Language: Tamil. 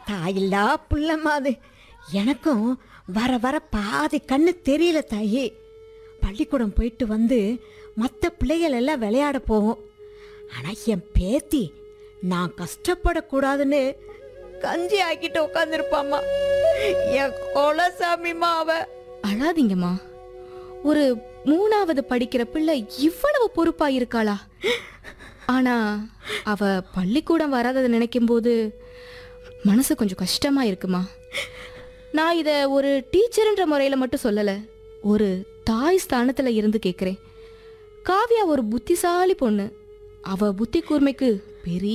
தாயில்லா புள்ளம்மா அது எனக்கும் வர வர பாதி கண்ணு தெரியல தாயி பள்ளிக்கூடம் போயிட்டு வந்து மற்ற பிள்ளைகள் எல்லாம் விளையாட போகும் ஆனால் என் பேத்தி நான் கஷ்டப்படக்கூடாதுன்னு கஞ்சி ஆக்கிட்டு உட்காந்துருப்பாம்மா என் கொலசாமிமா அவ அழாதீங்கம்மா ஒரு மூணாவது படிக்கிற பிள்ளை இவ்வளவு பொறுப்பா இருக்காளா ஆனா அவ பள்ளிக்கூடம் வராததை நினைக்கும் போது மனசு கொஞ்சம் கஷ்டமா இருக்குமா நான் இத ஒரு டீச்சர்ன்ற முறையில மட்டும் சொல்லல ஒரு தாய் ஸ்தானத்துல இருந்து கேக்குறேன் காவியா ஒரு புத்திசாலி பொண்ணு அவ புத்தி கூர்மைக்கு பெரிய